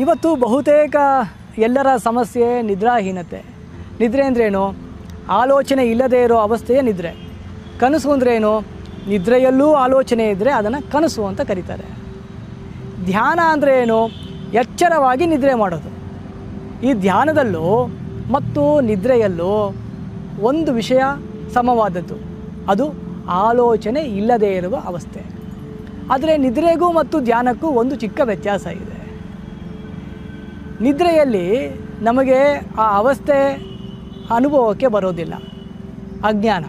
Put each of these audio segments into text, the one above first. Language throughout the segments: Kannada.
ಇವತ್ತು ಬಹುತೇಕ ಎಲ್ಲರ ಸಮಸ್ಯೆ ನಿದ್ರಾಹೀನತೆ ನಿದ್ರೆ ಅಂದ್ರೇನು ಆಲೋಚನೆ ಇಲ್ಲದೇ ಇರೋ ಅವಸ್ಥೆಯೇ ನಿದ್ರೆ ಕನಸು ಅಂದ್ರೇನು ನಿದ್ರೆಯಲ್ಲೂ ಆಲೋಚನೆ ಇದ್ದರೆ ಅದನ್ನು ಕನಸು ಅಂತ ಕರೀತಾರೆ ಧ್ಯಾನ ಅಂದರೆ ಏನು ಎಚ್ಚರವಾಗಿ ನಿದ್ರೆ ಮಾಡೋದು ಈ ಧ್ಯಾನದಲ್ಲೂ ಮತ್ತು ನಿದ್ರೆಯಲ್ಲೂ ಒಂದು ವಿಷಯ ಸಮವಾದದ್ದು ಅದು ಆಲೋಚನೆ ಇಲ್ಲದೇ ಇರುವ ಅವಸ್ಥೆ ಆದರೆ ನಿದ್ರೆಗೂ ಮತ್ತು ಧ್ಯಾನಕ್ಕೂ ಒಂದು ಚಿಕ್ಕ ವ್ಯತ್ಯಾಸ ಇದೆ ನಿದ್ರೆಯಲ್ಲಿ ನಮಗೆ ಆ ಅವಸ್ಥೆ ಅನುಭವಕ್ಕೆ ಬರೋದಿಲ್ಲ ಅಜ್ಞಾನ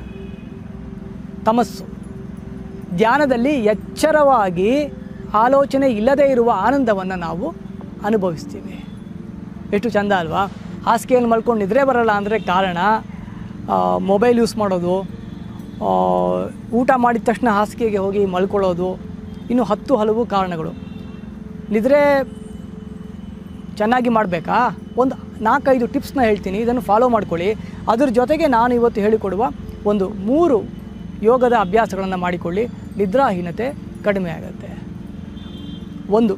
ತಮಸ್ಸು ಧ್ಯಾನದಲ್ಲಿ ಎಚ್ಚರವಾಗಿ ಆಲೋಚನೆ ಇಲ್ಲದೇ ಇರುವ ಆನಂದವನ್ನು ನಾವು ಅನುಭವಿಸ್ತೀವಿ ಎಷ್ಟು ಚಂದ ಅಲ್ವಾ ಹಾಸಿಗೆಯಲ್ಲಿ ಮಲ್ಕೊಂಡು ನಿದ್ರೆ ಬರಲ್ಲ ಅಂದರೆ ಕಾರಣ ಮೊಬೈಲ್ ಯೂಸ್ ಮಾಡೋದು ಆ, ಊಟ ಮಾಡಿದ ತಕ್ಷಣ ಹಾಸಿಗೆಗೆ ಹೋಗಿ ಮಲ್ಕೊಳ್ಳೋದು ಇನ್ನು ಹತ್ತು ಹಲವು ಕಾರಣಗಳು ನಿದ್ರೆ ಚೆನ್ನಾಗಿ ಮಾಡಬೇಕಾ ಒಂದು ನಾಲ್ಕೈದು ಟಿಪ್ಸ್ನ ಹೇಳ್ತೀನಿ ಇದನ್ನು ಫಾಲೋ ಮಾಡ್ಕೊಳ್ಳಿ ಅದ್ರ ಜೊತೆಗೆ ನಾನು ಇವತ್ತು ಹೇಳಿಕೊಡುವ ಒಂದು ಮೂರು ಯೋಗದ ಅಭ್ಯಾಸಗಳನ್ನು ಮಾಡಿಕೊಳ್ಳಿ ನಿದ್ರಾಹೀನತೆ ಕಡಿಮೆ ಆಗುತ್ತೆ ಒಂದು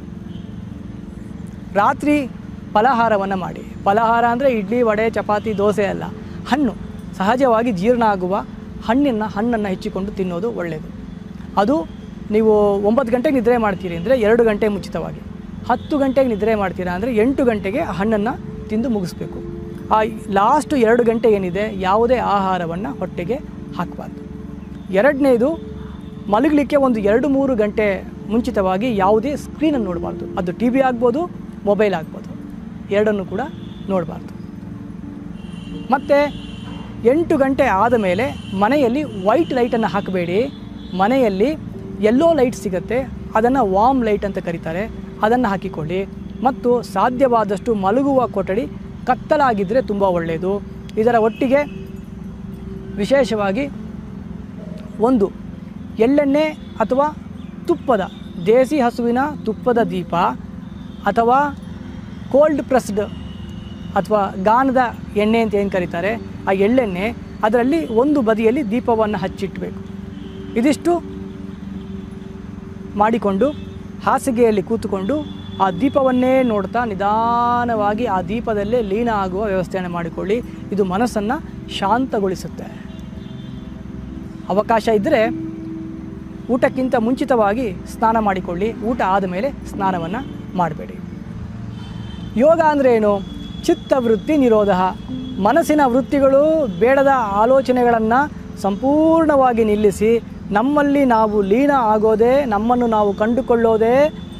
ರಾತ್ರಿ ಫಲಹಾರವನ್ನು ಮಾಡಿ ಫಲಹಾರ ಅಂದರೆ ಇಡ್ಲಿ ವಡೆ ಚಪಾತಿ ದೋಸೆ ಅಲ್ಲ ಹಣ್ಣು ಸಹಜವಾಗಿ ಜೀರ್ಣ ಆಗುವ ಹಣ್ಣಿನ ಹಣ್ಣನ್ನು ಹೆಚ್ಚಿಕೊಂಡು ತಿನ್ನೋದು ಒಳ್ಳೆಯದು ಅದು ನೀವು ಒಂಬತ್ತು ಗಂಟೆಗೆ ನಿದ್ರೆ ಮಾಡ್ತೀರಿ ಅಂದರೆ ಎರಡು ಗಂಟೆ ಮುಂಚಿತವಾಗಿ ಹತ್ತು ಗಂಟೆಗೆ ನಿದ್ರೆ ಮಾಡ್ತೀರಾ ಅಂದರೆ ಎಂಟು ಗಂಟೆಗೆ ಆ ಹಣ್ಣನ್ನು ತಿಂದು ಮುಗಿಸ್ಬೇಕು ಆ ಲಾಸ್ಟು ಎರಡು ಗಂಟೆ ಏನಿದೆ ಯಾವುದೇ ಆಹಾರವನ್ನು ಹೊಟ್ಟೆಗೆ ಹಾಕಬಾರ್ದು ಎರಡನೇದು ಮಲಗಲಿಕ್ಕೆ ಒಂದು ಎರಡು ಮೂರು ಗಂಟೆ ಮುಂಚಿತವಾಗಿ ಯಾವುದೇ ಸ್ಕ್ರೀನನ್ನು ನೋಡಬಾರ್ದು ಅದು ಟಿ ವಿ ಆಗ್ಬೋದು ಮೊಬೈಲ್ ಆಗ್ಬೋದು ಎರಡನ್ನು ಕೂಡ ನೋಡಬಾರ್ದು ಮತ್ತು ಎಂಟು ಗಂಟೆ ಆದ ಮೇಲೆ ಮನೆಯಲ್ಲಿ ವೈಟ್ ಲೈಟನ್ನು ಹಾಕಬೇಡಿ ಮನೆಯಲ್ಲಿ ಎಲ್ಲೋ ಲೈಟ್ ಸಿಗುತ್ತೆ ಅದನ್ನು ವಾಮ್ ಲೈಟ್ ಅಂತ ಕರೀತಾರೆ ಅದನ್ನು ಹಾಕಿಕೊಳ್ಳಿ ಮತ್ತು ಸಾಧ್ಯವಾದಷ್ಟು ಮಲಗುವ ಕೊಠಡಿ ಕತ್ತಲಾಗಿದ್ದರೆ ತುಂಬ ಒಳ್ಳೆಯದು ಇದರ ಒಟ್ಟಿಗೆ ವಿಶೇಷವಾಗಿ ಒಂದು ಎಳ್ಳೆಣ್ಣೆ ಅಥವಾ ತುಪ್ಪದ ದೇಸಿ ಹಸುವಿನ ತುಪ್ಪದ ದೀಪ ಅಥವಾ ಕೋಲ್ಡ್ ಪ್ರೆಸ್ಡ್ ಅಥವಾ ಗಾನದ ಎಣ್ಣೆ ಅಂತ ಏನು ಕರೀತಾರೆ ಆ ಎಳ್ಳೆಣ್ಣೆ ಅದರಲ್ಲಿ ಒಂದು ಬದಿಯಲ್ಲಿ ದೀಪವನ್ನು ಹಚ್ಚಿಟ್ಟಬೇಕು ಇದಿಷ್ಟು ಮಾಡಿಕೊಂಡು ಹಾಸಿಗೆಯಲ್ಲಿ ಕೂತುಕೊಂಡು ಆ ದೀಪವನ್ನೇ ನೋಡ್ತಾ ನಿಧಾನವಾಗಿ ಆ ದೀಪದಲ್ಲೇ ಲೀನ ಆಗುವ ವ್ಯವಸ್ಥೆಯನ್ನು ಮಾಡಿಕೊಳ್ಳಿ ಇದು ಮನಸ್ಸನ್ನು ಶಾಂತಗೊಳಿಸುತ್ತೆ ಅವಕಾಶ ಇದ್ದರೆ ಊಟಕ್ಕಿಂತ ಮುಂಚಿತವಾಗಿ ಸ್ನಾನ ಮಾಡಿಕೊಳ್ಳಿ ಊಟ ಆದಮೇಲೆ ಸ್ನಾನವನ್ನು ಮಾಡಬೇಡಿ ಯೋಗ ಅಂದರೆ ಏನು ಚಿತ್ತವೃತ್ತಿ ನಿರೋಧ ಮನಸ್ಸಿನ ವೃತ್ತಿಗಳು ಬೇಡದ ಆಲೋಚನೆಗಳನ್ನು ಸಂಪೂರ್ಣವಾಗಿ ನಿಲ್ಲಿಸಿ ನಮ್ಮಲ್ಲಿ ನಾವು ಲೀನ ಆಗೋದೇ ನಮ್ಮನ್ನು ನಾವು ಕಂಡುಕೊಳ್ಳೋದೇ